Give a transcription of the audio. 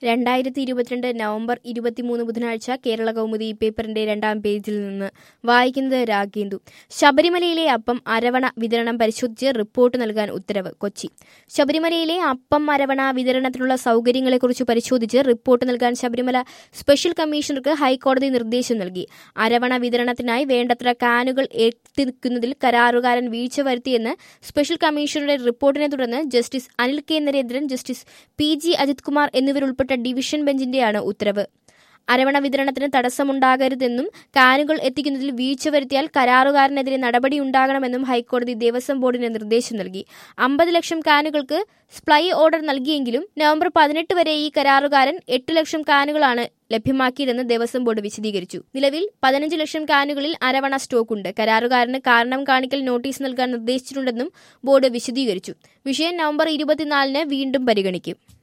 രണ്ടായിരത്തി ഇരുപത്തിരണ്ട് നവംബർ ഇരുപത്തിമൂന്ന് ബുധനാഴ്ച കേരള കൗമുദി പേപ്പറിന്റെ രണ്ടാം പേജിൽ നിന്ന് വായിക്കുന്നത് രാഗേന്ദു ശബരിമലയിലെ അപ്പം അരവണ വിതരണം പരിശോധിച്ച് റിപ്പോർട്ട് നൽകാൻ ഉത്തരവ് കൊച്ചി ശബരിമലയിലെ അപ്പം അരവണ വിതരണത്തിനുള്ള സൗകര്യങ്ങളെക്കുറിച്ച് പരിശോധിച്ച് റിപ്പോർട്ട് നൽകാൻ ശബരിമല സ്പെഷ്യൽ കമ്മീഷണർക്ക് ഹൈക്കോടതി നിർദ്ദേശം നൽകി അരവണ വിതരണത്തിനായി വേണ്ടത്ര കാനുകൾ എത്തിക്കുന്നതിൽ കരാറുകാരൻ വീഴ്ച വരുത്തിയെന്ന് സ്പെഷ്യൽ കമ്മീഷണറുടെ റിപ്പോർട്ടിനെ തുടർന്ന് justice Anil K Narendran justice P G Ajith Kumar എന്നിവരുൾപ്പെട്ട ഡിവിഷൻ ബെഞ്ചിന്റെയാണ് ഉത്തരവ് അരവണ വിതരണത്തിന് തടസ്സമുണ്ടാകരുതെന്നും കാനുകൾ എത്തിക്കുന്നതിൽ വീഴ്ച വരുത്തിയാൽ കരാറുകാരനെതിരെ നടപടിയുണ്ടാകണമെന്നും ഹൈക്കോടതി ദേവസ്വം ബോർഡിന് നിർദ്ദേശം നൽകി അമ്പത് ലക്ഷം കാനുകൾക്ക് സ്പ്ലൈ ഓർഡർ നൽകിയെങ്കിലും നവംബർ പതിനെട്ട് വരെ ഈ കരാറുകാരൻ എട്ട് ലക്ഷം കാനുകളാണ് ലഭ്യമാക്കിയതെന്ന് ദേവസ്വം ബോർഡ് വിശദീകരിച്ചു നിലവിൽ പതിനഞ്ച് ലക്ഷം കാനുകളിൽ അരവണ സ്റ്റോക്കുണ്ട് കരാറുകാരന് കാരണം കാണിക്കൽ നോട്ടീസ് നൽകാൻ നിർദ്ദേശിച്ചിട്ടുണ്ടെന്നും ബോർഡ് വിശദീകരിച്ചു വിഷയം നവംബർ ഇരുപത്തിനാലിന് വീണ്ടും പരിഗണിക്കും